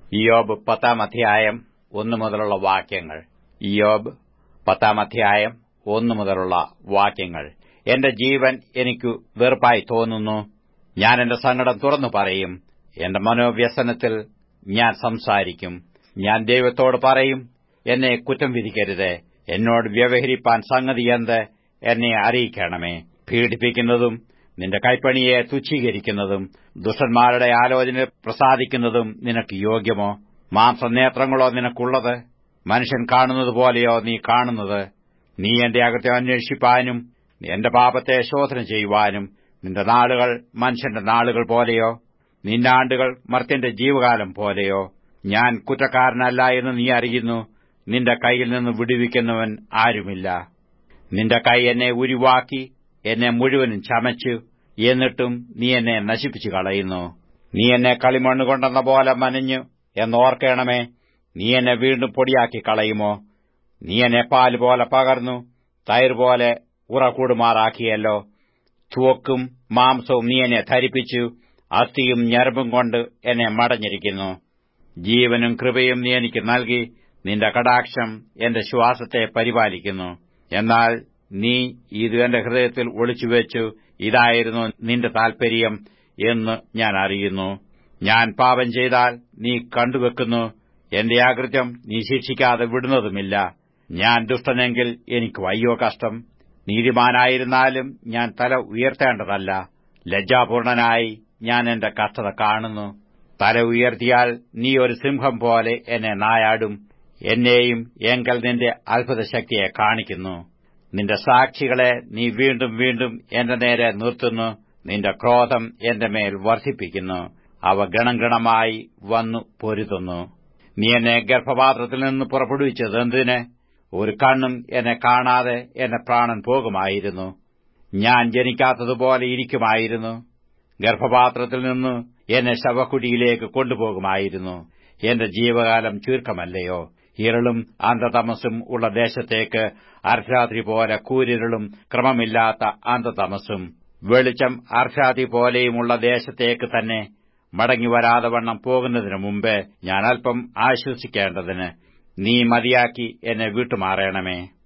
ഇയോബ് പത്താം അധ്യായം ഒന്നു മുതലുള്ള വാക്യങ്ങൾ ഇയോബ് പത്താം അധ്യായം ഒന്നു മുതലുള്ള വാക്യങ്ങൾ എന്റെ ജീവൻ എനിക്കു വെറുപ്പായി തോന്നുന്നു ഞാൻ എന്റെ സങ്കടം തുറന്നു പറയും എന്റെ മനോവ്യസനത്തിൽ ഞാൻ സംസാരിക്കും ഞാൻ ദൈവത്തോട് പറയും എന്നെ കുറ്റം വിധിക്കരുത് എന്നോട് വ്യവഹരിപ്പാൻ സംഗതി എന്ത് എന്നെ അറിയിക്കണമേ പീഡിപ്പിക്കുന്നതും നിന്റെ കൈപ്പണിയെ തുച്ഛീകരിക്കുന്നതും ദുഷ്ടന്മാരുടെ ആലോചന പ്രസാദിക്കുന്നതും നിനക്ക് യോഗ്യമോ മാംസനേത്രങ്ങളോ നിനക്കുള്ളത് മനുഷ്യൻ കാണുന്നത് പോലെയോ നീ കാണുന്നത് നീ എന്റെ അകത്തെ അന്വേഷിപ്പാനും എന്റെ പാപത്തെ ശോധന ചെയ്യുവാനും നിന്റെ നാളുകൾ മനുഷ്യന്റെ നാളുകൾ പോലെയോ നിന്റെ ആണ്ടുകൾ മർത്യന്റെ ജീവകാലം പോലെയോ ഞാൻ കുറ്റക്കാരനല്ല എന്ന് നീ അറിയുന്നു നിന്റെ കൈയിൽ നിന്ന് വിടുവിക്കുന്നവൻ ആരുമില്ല നിന്റെ കൈ എന്നെ ഉരുവാക്കി എന്നെ മുഴുവനും ചമച്ചു എന്നിട്ടും നീ എന്നെ നശിപ്പിച്ചു കളയുന്നു നീ എന്നെ കളിമണ്ണ് കൊണ്ടെന്ന പോലെ മനഞ്ഞു എന്നോർക്കണമേ നീ എന്നെ വീണ്ടും പൊടിയാക്കി കളയുമോ നീ എന്നെ പാല് പോലെ പകർന്നു തൈർ പോലെ ഉറകൂടുമാറാക്കിയല്ലോ ചുവക്കും മാംസവും നീ എന്നെ ധരിപ്പിച്ചു അസ്ഥിയും ഞരമ്പും കൊണ്ട് എന്നെ മടഞ്ഞിരിക്കുന്നു ജീവനും കൃപയും നീ എനിക്ക് നൽകി നിന്റെ കടാക്ഷം എന്റെ ശ്വാസത്തെ പരിപാലിക്കുന്നു എന്നാൽ നീ ഇത് എന്റെ ഹൃദയത്തിൽ ഒളിച്ചുവെച്ചു ഇതായിരുന്നു നിന്റെ താൽപര്യം എന്ന് ഞാൻ അറിയുന്നു ഞാൻ പാപം ചെയ്താൽ നീ കണ്ടുവെക്കുന്നു എന്റെ ആകൃത്യം നീ ശിക്ഷിക്കാതെ വിടുന്നതുമില്ല ഞാൻ ദുഷ്ടനെങ്കിൽ എനിക്ക് വയ്യോ കഷ്ടം നീതിമാനായിരുന്നാലും ഞാൻ തല ഉയർത്തേണ്ടതല്ല ലജ്ജാപൂർണനായി ഞാൻ എന്റെ കഷ്ടത കാണുന്നു തല ഉയർത്തിയാൽ നീ ഒരു സിംഹം പോലെ എന്നെ നായാടും എന്നെയും എങ്കൽ നിന്റെ അത്ഭുതശക്തിയെ കാണിക്കുന്നു നിന്റെ സാക്ഷികളെ നീ വീണ്ടും വീണ്ടും എന്റെ നേരെ നിർത്തുന്നു നിന്റെ ക്രോധം എന്റെ മേൽ വർദ്ധിപ്പിക്കുന്നു അവ ഗണംഗണമായി വന്നു പൊരുതുന്നു നീ എന്നെ ഗർഭപാത്രത്തിൽ നിന്ന് പുറപ്പെടുവിച്ചത് എന്തിന് ഒരു കണ്ണും എന്നെ കാണാതെ എന്റെ പ്രാണൻ പോകുമായിരുന്നു ഞാൻ ജനിക്കാത്തതുപോലെ ഇരിക്കുമായിരുന്നു ഗർഭപാത്രത്തിൽ നിന്ന് എന്നെ ശവക്കുടിയിലേക്ക് കൊണ്ടുപോകുമായിരുന്നു എന്റെ ജീവകാലം ചുരുക്കമല്ലയോ ഇരുളും അന്ധതമസും ഉള്ള ദേശത്തേക്ക് അർദ്ധരാത്രി പോലെ കൂരിരുളും ക്രമമില്ലാത്ത അന്ധതമസും വെളിച്ചം അർദ്ധരാത്രി പോലെയുമുള്ള ദേശത്തേക്ക് തന്നെ മടങ്ങിവരാതെ വണ്ണം പോകുന്നതിനു മുമ്പ് ഞാൻ അല്പം ആശ്വസിക്കേണ്ടതിന് നീ മതിയാക്കി എന്നെ വിട്ടുമാറണമേ